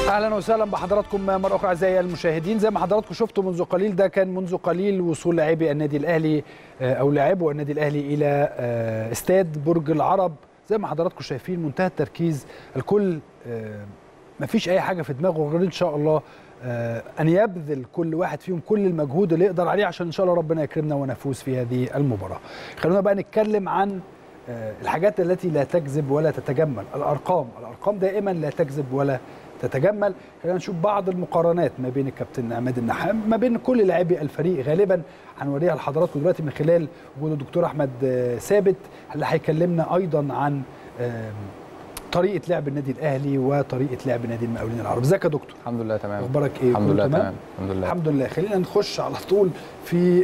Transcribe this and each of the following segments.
اهلا وسهلا بحضراتكم مره اخرى اعزائي المشاهدين زي ما حضراتكم شفتوا منذ قليل ده كان منذ قليل وصول لاعبي النادي الاهلي او لاعبو النادي الاهلي الى استاد برج العرب زي ما حضراتكم شايفين منتهى التركيز الكل ما فيش اي حاجه في دماغه غير ان شاء الله ان يبذل كل واحد فيهم كل المجهود اللي يقدر عليه عشان ان شاء الله ربنا يكرمنا ونفوز في هذه المباراه خلونا بقى نتكلم عن الحاجات التي لا تكذب ولا تتجمل الارقام الارقام دائما لا تكذب ولا تتجمل خلينا نشوف بعض المقارنات ما بين الكابتن عماد النحام ما بين كل لاعبي الفريق غالبا هنوريها لحضراتكم دلوقتي من خلال وجود الدكتور احمد ثابت اللي هيكلمنا ايضا عن طريقه لعب النادي الاهلي وطريقه لعب نادي المقاولين العرب ازيك يا دكتور الحمد لله تمام اخبارك ايه الحمد لله تمام الحمد لله الحمد لله خلينا نخش على طول في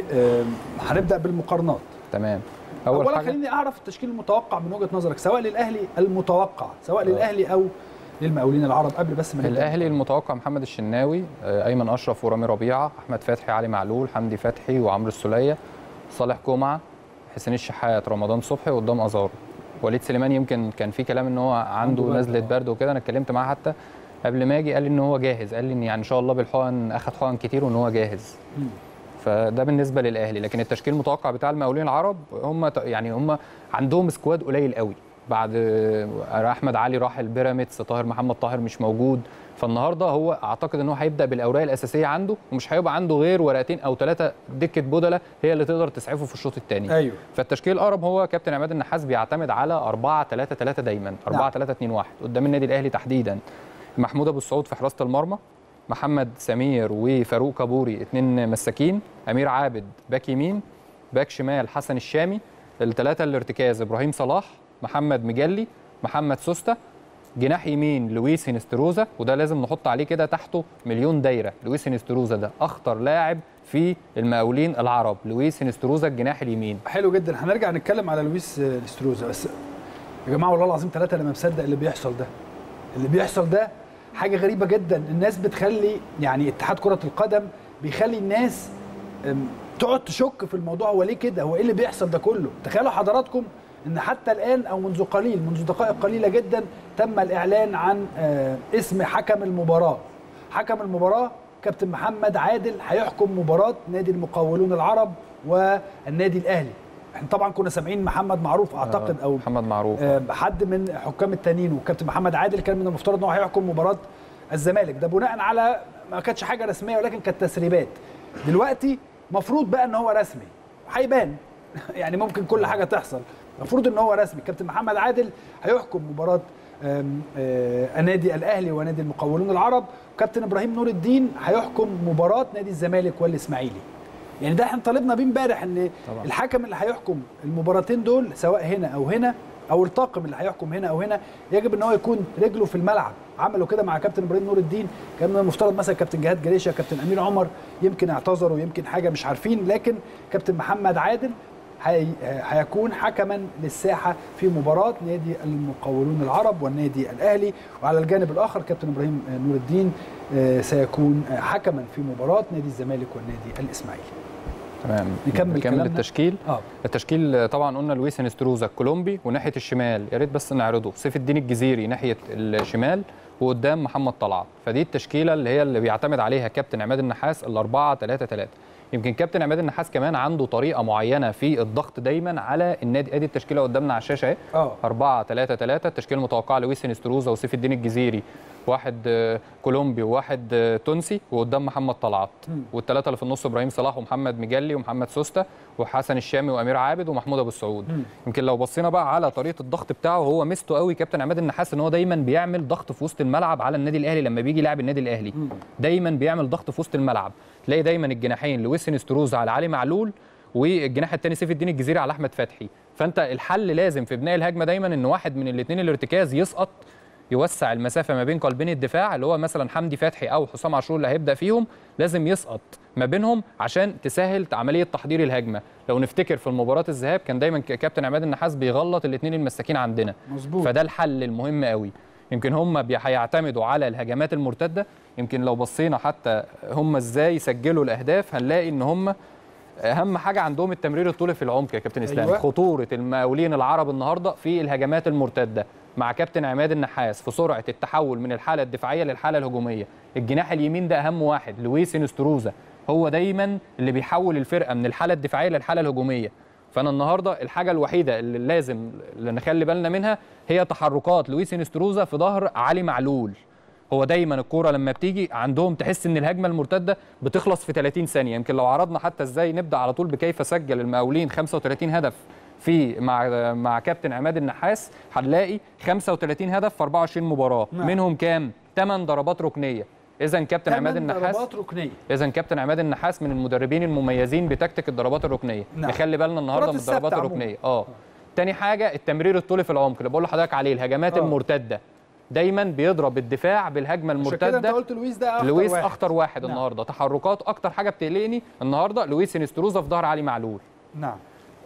هنبدا بالمقارنات تمام اول اولا خليني اعرف التشكيل المتوقع من وجهه نظرك سواء للاهلي المتوقع سواء للاهلي او للمقاولين العرب قبل بس ما الاهلي المتوقع محمد الشناوي ايمن اشرف ورامي ربيعه احمد فتحي علي معلول حمدي فتحي وعمرو السوليه صالح جمعه حسين الشحات رمضان صبحي قدام ازارو وليد سليمان يمكن كان في كلام ان هو عنده نزله برد وكده انا اتكلمت معاه حتى قبل ما اجي قال لي ان هو جاهز قال لي ان يعني ان شاء الله بالحقن اخذ حقن كتير وان هو جاهز فده بالنسبه للاهلي لكن التشكيل المتوقع بتاع المقاولين العرب هم يعني هم عندهم سكواد قليل قوي بعد احمد علي راح البيراميدز طاهر محمد طاهر مش موجود فالنهارده هو اعتقد ان هو هيبدا بالاوراق الاساسيه عنده ومش هيبقى عنده غير ورقتين او ثلاثه دكه بدله هي اللي تقدر تسعفه في الشوط الثاني ايوه فالتشكيل الاقرب هو كابتن عماد النحاس بيعتمد على 4 3 3 دايما 4 3 2 1 قدام النادي الاهلي تحديدا محمود ابو السعود في حراسه المرمى محمد سمير وفاروق كابوري اثنين مساكين امير عابد باك يمين باك شمال حسن الشامي الثلاثه الارتكاز ابراهيم صلاح محمد مجلي محمد سوسته جناح يمين لويس هينستروزا وده لازم نحط عليه كده تحته مليون دايره لويس هينستروزا ده اخطر لاعب في المقاولين العرب لويس هينستروزا الجناح اليمين حلو جدا هنرجع نتكلم على لويس هينستروزا بس يا جماعه والله العظيم ثلاثه انا ما مصدق اللي بيحصل ده اللي بيحصل ده حاجه غريبه جدا الناس بتخلي يعني اتحاد كره القدم بيخلي الناس تقعد تشك في الموضوع هو ليه كده هو ايه اللي بيحصل ده كله تخيلوا حضراتكم ان حتى الان او منذ قليل منذ دقائق قليله جدا تم الاعلان عن اسم حكم المباراه حكم المباراه كابتن محمد عادل هيحكم مباراه نادي المقاولون العرب والنادي الاهلي احنا طبعا كنا سامعين محمد معروف اعتقد او محمد معروف حد من حكام التانيين وكابتن محمد عادل كان من المفترض ان هو هيحكم مباراه الزمالك ده بناء على ما كانتش حاجه رسميه ولكن كانت تسريبات دلوقتي مفروض بقى ان هو رسمي هيبان يعني ممكن كل حاجه تحصل المفروض ان هو رسمي كابتن محمد عادل هيحكم مباراه النادي الاهلي ونادي المقاولون العرب وكابتن ابراهيم نور الدين هيحكم مباراه نادي الزمالك والاسماعيلي يعني ده احنا طالبنا بيه امبارح ان طبعا. الحكم اللي هيحكم المباراتين دول سواء هنا او هنا او الطاقم اللي هيحكم هنا او هنا يجب ان هو يكون رجله في الملعب عملوا كده مع كابتن ابراهيم نور الدين كان من المفترض مثلا كابتن جهاد جريشه كابتن امير عمر يمكن اعتذروا يمكن حاجه مش عارفين لكن كابتن محمد عادل هيكون حكما للساحه في مباراه نادي المقاولون العرب والنادي الاهلي وعلى الجانب الاخر كابتن ابراهيم نور الدين سيكون حكما في مباراه نادي الزمالك والنادي الاسماعيلي تمام نكمل نكمل التشكيل آه. التشكيل طبعا قلنا لويس هنستروزا الكولومبي وناحيه الشمال يا ريت بس نعرضه سيف الدين الجزيري ناحيه الشمال وقدام محمد طلعت فدي التشكيله اللي هي اللي بيعتمد عليها كابتن عماد النحاس الأربعة 3 3 يمكن كابتن عماد النحاس كمان عنده طريقه معينه في الضغط دايما على النادي ادي التشكيله قدامنا على الشاشه اهي 4 3 3 التشكيله المتوقعه لويس هنستروزا وسيف الدين الجزيري واحد كولومبي وواحد تونسي وقدام محمد طلعت والثلاثه اللي في النص ابراهيم صلاح ومحمد مجلي ومحمد سوسته وحسن الشامي وامير عابد ومحمود ابو السعود مم. يمكن لو بصينا بقى على طريقه الضغط بتاعه هو ميزته قوي كابتن عماد النحاس ان هو دايما بيعمل ضغط في وسط الملعب على النادي الاهلي لما بيجي يلعب النادي الاهلي مم. دايما بيعمل ضغط في وسط الملعب تلاقي دايما الجناحين لويس هنستروز على علي معلول والجناح الثاني سيف الدين الجزيري على احمد فتحي فانت الحل لازم في بناء الهجمه دايما ان واحد من الاثنين الارتكاز يسقط يوسع المسافه ما بين قلبين الدفاع اللي هو مثلا حمدي فتحي او حسام عاشور اللي هيبدا فيهم لازم يسقط ما بينهم عشان تسهل عمليه تحضير الهجمه لو نفتكر في المباراه الذهاب كان دايما كابتن عماد النحاس بيغلط الاثنين المساكين عندنا مظبوط فده الحل المهم قوي يمكن هم هيعتمدوا على الهجمات المرتده يمكن لو بصينا حتى هم ازاي سجلوا الاهداف هنلاقي ان هم اهم حاجه عندهم التمرير الطولي في العمق يا كابتن اسلام أيوة. خطوره المقاولين العرب النهارده في الهجمات المرتده مع كابتن عماد النحاس في سرعه التحول من الحاله الدفاعيه للحاله الهجوميه الجناح اليمين ده اهم واحد لويس انستروزا هو دايما اللي بيحول الفرقه من الحاله الدفاعيه للحاله الهجوميه فانا النهارده الحاجه الوحيده اللي لازم اللي نخلي بالنا منها هي تحركات لويس انستروزا في ظهر علي معلول هو دايما الكوره لما بتيجي عندهم تحس ان الهجمه المرتده بتخلص في 30 ثانيه يمكن لو عرضنا حتى ازاي نبدا على طول بكيف سجل المقاولين 35 هدف في مع مع كابتن عماد النحاس هنلاقي 35 هدف في 24 مباراه نعم. منهم كام 8 ضربات ركنيه اذا كابتن عماد ثمان النحاس ضربات ركنيه اذا كابتن عماد النحاس من المدربين المميزين بتكتيك الضربات الركنيه نعم. نخلي بالنا النهارده من كرات الضربات الثابتة الركنيه اه تاني حاجه التمرير الطولي في العمق اللي بقول لحضرتك عليه الهجمات آه. المرتده دايما بيضرب الدفاع بالهجمه عشان كده انت المرتده قلت لويس ده اخطر لويس واحد. اخطر واحد نعم. النهارده تحركات اكتر حاجه بتقلقني النهارده لويس انستروزا في ظهر علي معلول نعم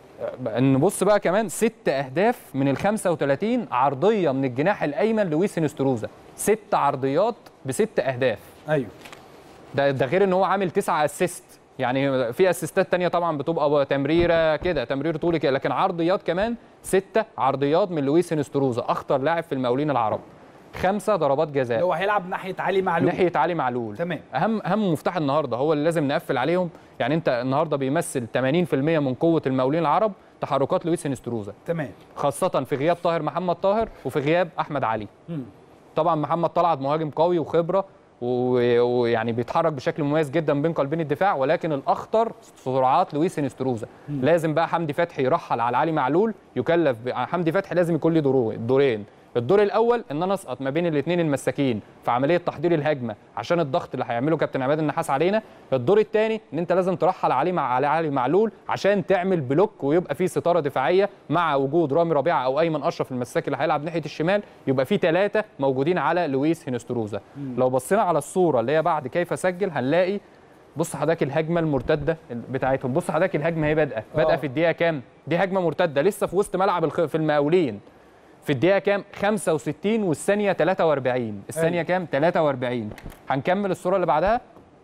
نبص بقى كمان ست اهداف من ال 35 عرضيه من الجناح الايمن لويس انستروزا ست عرضيات بست اهداف ايوه ده ده غير ان هو عامل تسعة اسيست يعني في اسيستات تانية طبعا بتبقى تمريره كده تمرير طولي كده لكن عرضيات كمان ستة عرضيات من لويس انستروزا اخطر لاعب في المقاولين العرب خمسة ضربات اللي جزاء هو هيلعب ناحيه علي معلول ناحيه علي معلول تمام. اهم اهم مفتاح النهارده هو اللي لازم نقفل عليهم يعني انت النهارده بيمثل 80% من قوه المقاولين العرب تحركات لويس انستروزا تمام خاصه في غياب طاهر محمد طاهر وفي غياب احمد علي مم. طبعا محمد طلعت مهاجم قوي وخبره و- ويعني بيتحرك بشكل مميز جدا بين قلبين الدفاع ولكن الاخطر سرعات لويس انستروزا لازم بقى حمدي فتحي يرحل على علي معلول يكلف ب- حمدي فتحي لازم يكون له دورو- دورين الدور الاول ان انا اسقط ما بين الاثنين المساكين في عمليه تحضير الهجمه عشان الضغط اللي هيعمله كابتن عماد النحاس علينا الدور الثاني ان انت لازم ترحل عليه مع علي, علي معلول عشان تعمل بلوك ويبقى في ستاره دفاعيه مع وجود رامي ربيعه او ايمن اشرف المساك اللي هيلعب ناحيه الشمال يبقى في ثلاثه موجودين على لويس هينستروزا لو بصينا على الصوره اللي هي بعد كيف سجل هنلاقي بص حضرتك الهجمه المرتده بتاعتهم بص حضرتك الهجمه هي بادئه بادئه آه. في الدقيقه كام دي هجمه مرتده لسه في وسط ملعب الخ... في المقاولين في الدقيقه كام 65 والثانيه 43 الثانيه أيوة. كام 43 هنكمل الصوره اللي بعدها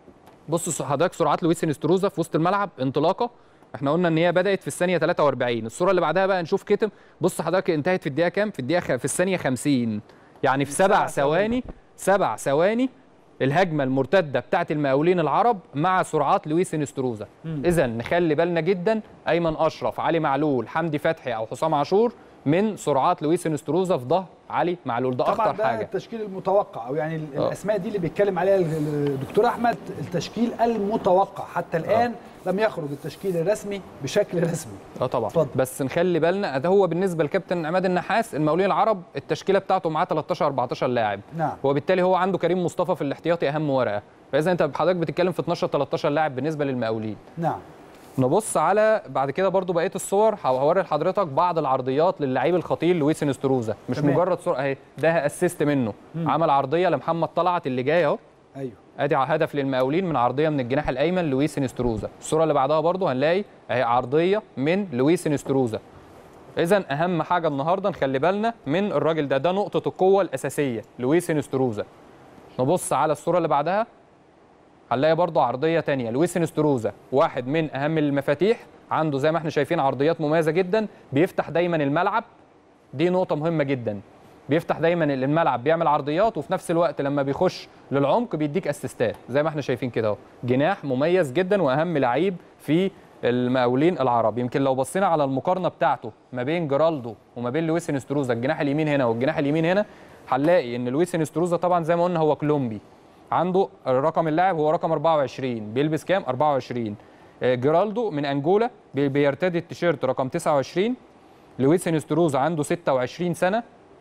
بص حضرتك سرعات لويس انستروزا في وسط الملعب انطلاقه احنا قلنا ان هي بدات في الثانيه 43 الصوره اللي بعدها بقى نشوف كتم بص حضرتك انتهت في الدقيقه كام في الدقيقه خ... في الثانيه 50 يعني في سبع سبع ثواني سبع ثواني الهجمه المرتده بتاعت المقاولين العرب مع سرعات لويس انستروزا اذا نخلي بالنا جدا ايمن اشرف علي معلول حمدي فتحي او حسام عاشور من سرعات لويس انستروزا في ظهر علي معلول ده طبعا اخطر ده حاجه التشكيل المتوقع او يعني ال- آه. الاسماء دي اللي بيتكلم عليها ال- الدكتور احمد التشكيل المتوقع حتى الان لم يخرج التشكيل الرسمي بشكل رسمي اه طبعا اتفضل. بس نخلي بالنا ده هو بالنسبه لكابتن عماد النحاس المقاولين العرب التشكيله بتاعته معاه 13 14 لاعب نعم وبالتالي هو عنده كريم مصطفى في الاحتياطي اهم ورقه فاذا انت حضرتك بتتكلم في 12 13 لاعب بالنسبه للمقاولين نعم نبص على بعد كده برضو بقيه الصور هوري لحضرتك بعض العرضيات للعيب الخطير لويس انستروزا مش تمام. مجرد صوره اهي ده اسيست منه عمل عرضيه لمحمد طلعت اللي جاي اهو ايوه ادي هدف للمقاولين من عرضيه من الجناح الايمن لويس انستروزا الصوره اللي بعدها برضو هنلاقي اهي عرضيه من لويس انستروزا اذا اهم حاجه النهارده نخلي بالنا من الراجل ده ده نقطه القوه الاساسيه لويس انستروزا نبص على الصوره اللي بعدها هنلاقي برضو عرضيه تانية لويس انستروزا واحد من اهم المفاتيح عنده زي ما احنا شايفين عرضيات مميزه جدا بيفتح دايما الملعب دي نقطة مهمة جدا بيفتح دايما الملعب بيعمل عرضيات وفي نفس الوقت لما بيخش للعمق بيديك اسيستات زي ما احنا شايفين كده اهو جناح مميز جدا واهم لعيب في المقاولين العرب يمكن لو بصينا على المقارنه بتاعته ما بين جرالدو وما بين لويس انستروزا الجناح اليمين هنا والجناح اليمين هنا هنلاقي ان لويس انستروزا طبعا زي ما قلنا هو كولومبي عنده رقم اللاعب هو رقم 24 بيلبس كام 24 آه، جرالدو من انجولا بي- بيرتدي التيشيرت رقم 29 لويس انستروزا عنده 26 سنه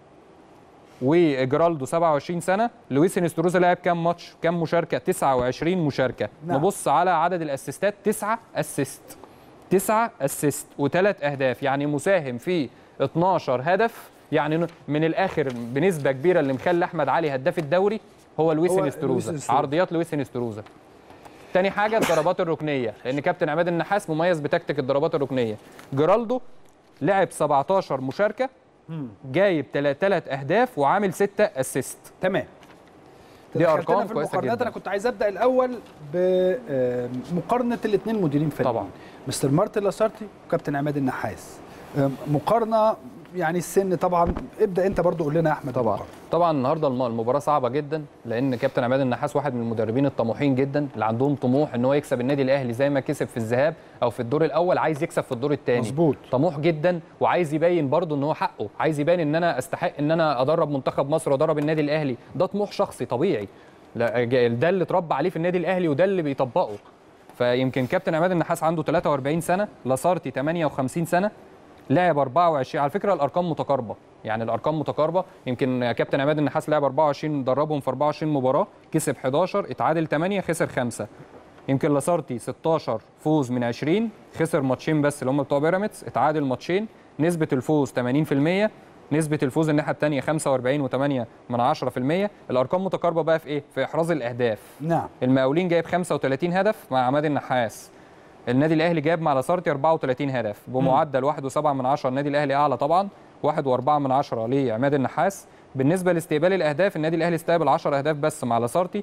وجرالدو 27 سنه لويس انستروزا لعب كام ماتش كام مشاركه 29 مشاركه نعم. نبص على عدد الاسيستات 9 اسيست 9 اسيست وثلاث اهداف يعني مساهم في 12 هدف يعني من الاخر بنسبه كبيره اللي مخلي احمد علي هداف الدوري هو لويس هو انستروزا لويس إنستروزا. عرضيات لويس انستروزا تاني حاجه الضربات الركنيه لان كابتن عماد النحاس مميز بتكتيك الضربات الركنيه جرالدو لعب 17 مشاركه جايب ثلاث اهداف وعامل 6 اسيست تمام دي دخلتنا أرقام في كويسة المقارنات جداً. انا كنت عايز ابدا الاول بمقارنه الاثنين مديرين فنيين طبعاً. مستر مارتن لاسارتي وكابتن عماد النحاس مقارنه يعني السن طبعا ابدا انت برضو قول لنا يا احمد طبعا المقارنة. طبعا النهارده الم- المباراه صعبه جدا لان كابتن عماد النحاس واحد من المدربين الطموحين جدا اللي عندهم طموح ان هو يكسب النادي الاهلي زي ما كسب في الذهاب او في الدور الاول عايز يكسب في الدور الثاني مظبوط. طموح جدا وعايز يبين برضه ان هو حقه عايز يبين ان انا استحق ان انا ادرب منتخب مصر وادرب النادي الاهلي ده طموح شخصي طبيعي لا، جا- ده اللي اتربى عليه في النادي الاهلي وده اللي بيطبقه فيمكن كابتن عماد النحاس عنده 43 سنه لاسارتي 58 سنه لعب 24 على فكره الارقام متقاربه يعني الارقام متقاربه يمكن كابتن عماد النحاس لعب 24 دربهم في 24 مباراه كسب 11 اتعادل 8 خسر 5 يمكن لاسارتي 16 فوز من 20 خسر ماتشين بس اللي هم بتوع بيراميدز اتعادل ماتشين نسبه الفوز 80% نسبه الفوز الناحيه الثانيه 45 و8 من 10% الارقام متقاربه بقى في ايه في احراز الاهداف نعم المقاولين جايب 35 هدف مع عماد النحاس النادي الاهلي جاب مع لاسارتي 34 هدف بمعدل 1.7 من 10 النادي الاهلي اعلى طبعا 1.4 من 10 لعماد النحاس بالنسبه لاستقبال الاهداف النادي الاهلي استقبل 10 اهداف بس مع لاسارتي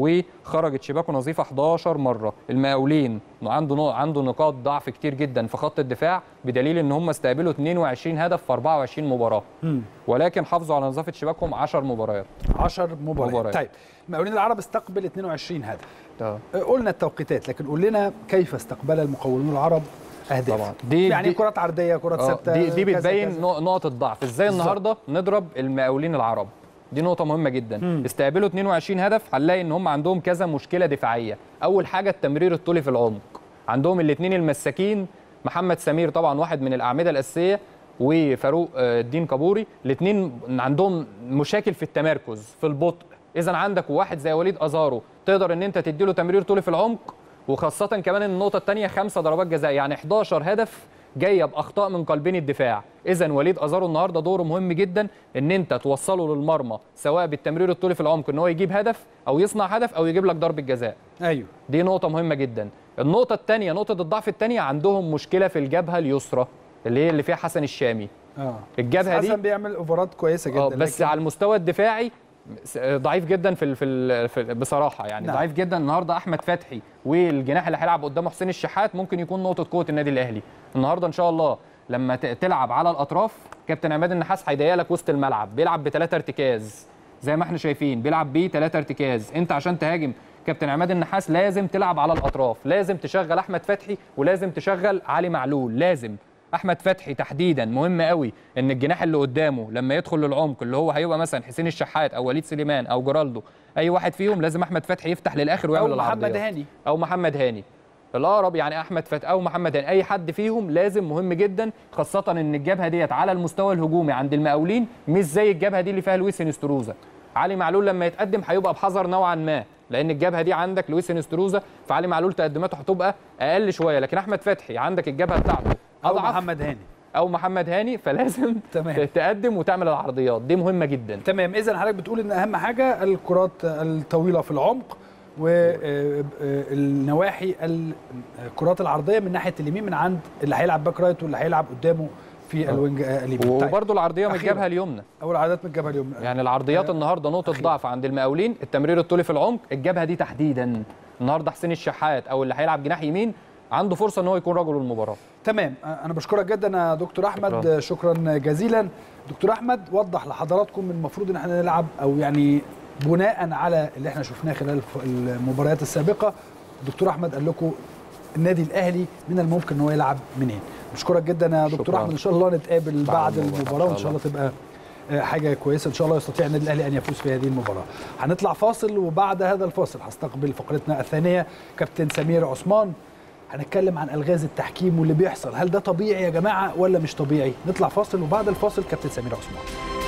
وخرجت شباكه نظيفه 11 مره المقاولين عنده نوع عنده نقاط ضعف كتير جدا في خط الدفاع بدليل ان هم استقبلوا 22 هدف في 24 مباراه مم. ولكن حافظوا على نظافه شباكهم 10 مباريات 10 مباريات مباريات. طيب المقاولين العرب استقبل 22 هدف ده. قلنا التوقيتات لكن قول لنا كيف استقبل المقاولون العرب اهداف طبعا. دي- يعني دي- كرات عرضيه كرات آه، ثابته دي دي كذا بتبين كذا. نق- نقط الضعف ازاي بالظبط. النهارده نضرب المقاولين العرب دي نقطة مهمة جدا مم. استقبلوا 22 هدف هنلاقي ان هم عندهم كذا مشكلة دفاعية أول حاجة التمرير الطولي في العمق عندهم الاثنين المساكين محمد سمير طبعا واحد من الأعمدة الأساسية وفاروق آه، الدين كابوري الاثنين عندهم مشاكل في التمركز في البطء اذا عندك واحد زي وليد ازارو تقدر ان انت تديله تمرير طولي في العمق وخاصة كمان النقطة الثانية خمسة ضربات جزاء يعني 11 هدف جاية بأخطاء من قلبين الدفاع إذا وليد أزارو النهاردة دوره مهم جدا إن أنت توصله للمرمى سواء بالتمرير الطولي في العمق إن هو يجيب هدف أو يصنع هدف أو يجيب لك ضربة جزاء ايوه دي نقطة مهمة جدا النقطة الثانية نقطة الضعف الثانية عندهم مشكلة في الجبهة اليسرى اللي هي اللي فيها حسن الشامي اه الجبهة دي حسن بيعمل اوفرات كويسه اه جدا بس لكن- على المستوى الدفاعي س- ضعيف جدا في ال في, ال في ال بصراحه يعني نعم. نعم. ضعيف جدا النهارده احمد فتحي والجناح اللي هيلعب قدامه حسين الشحات ممكن يكون نقطه قوه النادي الاهلي النهارده ان شاء الله لما ت- تلعب على الاطراف كابتن عماد النحاس هيضيق لك وسط الملعب بيلعب بثلاثه ارتكاز زي ما احنا شايفين بيلعب بيه ثلاثه ارتكاز انت عشان تهاجم كابتن عماد النحاس لازم تلعب على الاطراف لازم تشغل احمد فتحي ولازم تشغل علي معلول لازم احمد فتحي تحديدا مهم قوي ان الجناح اللي قدامه لما يدخل للعمق اللي هو هيبقى مثلا حسين الشحات او وليد سليمان او جرالدو اي واحد فيهم لازم احمد فتحي يفتح للاخر ويعمل او محمد العرضيات. هاني او محمد هاني الاقرب يعني احمد فتحي او محمد هاني اي حد فيهم لازم مهم جدا خاصه ان الجبهه ديت على المستوى الهجومي عند المقاولين مش زي الجبهه دي اللي فيها لويس انستروزا علي معلول لما يتقدم هيبقى بحذر نوعا ما لان الجبهه دي عندك لويس انستروزا فعلي معلول تقدماته هتبقى اقل شويه لكن احمد فتحي عندك الجبهه بتاعته او اضعف محمد هاني او محمد هاني فلازم تمام. تقدم وتعمل العرضيات دي مهمه جدا تمام اذا حضرتك بتقول ان اهم حاجه الكرات الطويله في العمق والنواحي الكرات العرضيه من ناحيه اليمين من عند اللي هيلعب باك رايت واللي هيلعب قدامه في الوينج آه، اليمين طيب وبرده العرضيه من أخيراً. الجبهه اليمنى اول عادات من الجبهه اليمنى يعني العرضيات النهارده نقطه أخيراً. ضعف عند المقاولين التمرير الطولي في العمق الجبهه دي تحديدا النهارده حسين الشحات او اللي هيلعب جناح يمين عنده فرصه ان هو يكون رجل المباراه تمام انا بشكرك جدا يا دكتور احمد شكرا, شكرا جزيلا دكتور احمد وضح لحضراتكم من المفروض ان احنا نلعب او يعني بناء على اللي احنا شفناه خلال الف- المباريات السابقه دكتور احمد قال لكم النادي الاهلي من الممكن ان هو يلعب منين بشكرك جدا يا دكتور شكراً. احمد ان شاء الله نتقابل بعد بعد المباراة. المباراه وان شاء الله تبقى آه، حاجه كويسه ان شاء الله يستطيع النادي الاهلي ان يفوز في هذه المباراه هنطلع فاصل وبعد هذا الفاصل هستقبل فقرتنا الثانيه كابتن سمير عثمان هنتكلم عن الغاز التحكيم واللي بيحصل هل ده طبيعي يا جماعه ولا مش طبيعي نطلع فاصل وبعد الفاصل كابتن سمير عثمان